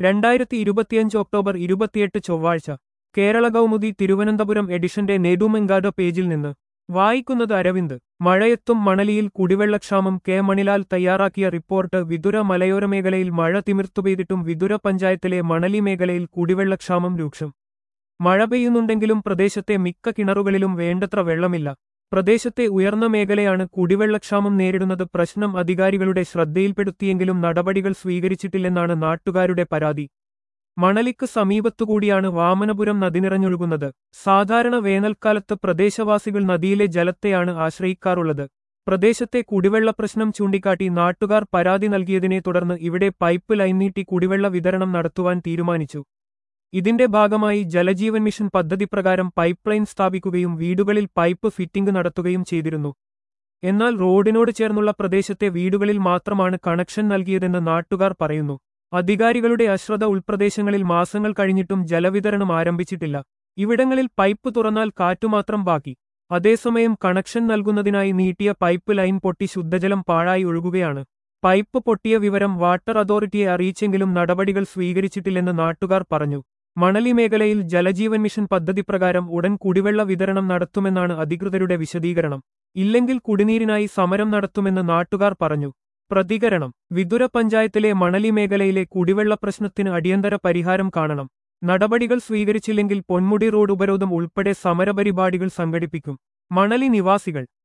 രണ്ടായിരത്തി ഇരുപത്തിയഞ്ച് ഒക്ടോബർ ഇരുപത്തിയെട്ട് ചൊവ്വാഴ്ച കേരള കൗമുദി തിരുവനന്തപുരം എഡിഷന്റെ നെടുമെങ്കാട് പേജിൽ നിന്ന് വായിക്കുന്നത് അരവിന്ദ് മഴയെത്തും മണലിയിൽ കുടിവെള്ളക്ഷാമം കെ മണിലാൽ തയ്യാറാക്കിയ റിപ്പോർട്ട് വിതുര മലയോര മേഖലയിൽ മഴ തിമിർത്തുപെയ്തിട്ടും വിതുര പഞ്ചായത്തിലെ മണലി മേഖലയിൽ കുടിവെള്ളക്ഷാമം രൂക്ഷം മഴ പെയ്യുന്നുണ്ടെങ്കിലും പ്രദേശത്തെ മിക്ക കിണറുകളിലും വേണ്ടത്ര വെള്ളമില്ല പ്രദേശത്തെ ഉയർന്ന മേഖലയാണ് കുടിവെള്ളക്ഷാമം നേരിടുന്നത് പ്രശ്നം അധികാരികളുടെ ശ്രദ്ധയിൽപ്പെടുത്തിയെങ്കിലും നടപടികൾ സ്വീകരിച്ചിട്ടില്ലെന്നാണ് നാട്ടുകാരുടെ പരാതി മണലിക്ക് സമീപത്തുകൂടിയാണ് വാമനപുരം നദി നിറഞ്ഞൊഴുകുന്നത് സാധാരണ വേനൽക്കാലത്ത് പ്രദേശവാസികൾ നദിയിലെ ജലത്തെയാണ് ആശ്രയിക്കാറുള്ളത് പ്രദേശത്തെ കുടിവെള്ള പ്രശ്നം ചൂണ്ടിക്കാട്ടി നാട്ടുകാർ പരാതി നൽകിയതിനെ തുടർന്ന് ഇവിടെ പൈപ്പ് ലൈൻ നീട്ടി കുടിവെള്ള വിതരണം നടത്തുവാൻ തീരുമാനിച്ചു ഇതിന്റെ ഭാഗമായി ജലജീവൻ മിഷൻ പദ്ധതി പ്രകാരം പൈപ്പ് ലൈൻ സ്ഥാപിക്കുകയും വീടുകളിൽ പൈപ്പ് ഫിറ്റിംഗ് നടത്തുകയും ചെയ്തിരുന്നു എന്നാൽ റോഡിനോട് ചേർന്നുള്ള പ്രദേശത്തെ വീടുകളിൽ മാത്രമാണ് കണക്ഷൻ നൽകിയതെന്ന് നാട്ടുകാർ പറയുന്നു അധികാരികളുടെ അശ്രദ്ധ ഉൾപ്രദേശങ്ങളിൽ മാസങ്ങൾ കഴിഞ്ഞിട്ടും ജലവിതരണം ആരംഭിച്ചിട്ടില്ല ഇവിടങ്ങളിൽ പൈപ്പ് തുറന്നാൽ കാറ്റുമാത്രം ബാക്കി അതേസമയം കണക്ഷൻ നൽകുന്നതിനായി നീട്ടിയ പൈപ്പ് ലൈൻ പൊട്ടി ശുദ്ധജലം പാഴായി ഒഴുകുകയാണ് പൈപ്പ് പൊട്ടിയ വിവരം വാട്ടർ അതോറിറ്റിയെ അറിയിച്ചെങ്കിലും നടപടികൾ സ്വീകരിച്ചിട്ടില്ലെന്ന് നാട്ടുകാർ പറഞ്ഞു മണലി മേഖലയിൽ ജലജീവൻ മിഷൻ പദ്ധതി പ്രകാരം ഉടൻ കുടിവെള്ള വിതരണം നടത്തുമെന്നാണ് അധികൃതരുടെ വിശദീകരണം ഇല്ലെങ്കിൽ കുടിനീരിനായി സമരം നടത്തുമെന്ന് നാട്ടുകാർ പറഞ്ഞു പ്രതികരണം വിതുര പഞ്ചായത്തിലെ മണലി മേഖലയിലെ കുടിവെള്ള പ്രശ്നത്തിന് അടിയന്തര പരിഹാരം കാണണം നടപടികൾ സ്വീകരിച്ചില്ലെങ്കിൽ പൊന്മുടി റോഡ് ഉപരോധം ഉൾപ്പെടെ സമരപരിപാടികൾ സംഘടിപ്പിക്കും മണലി നിവാസികൾ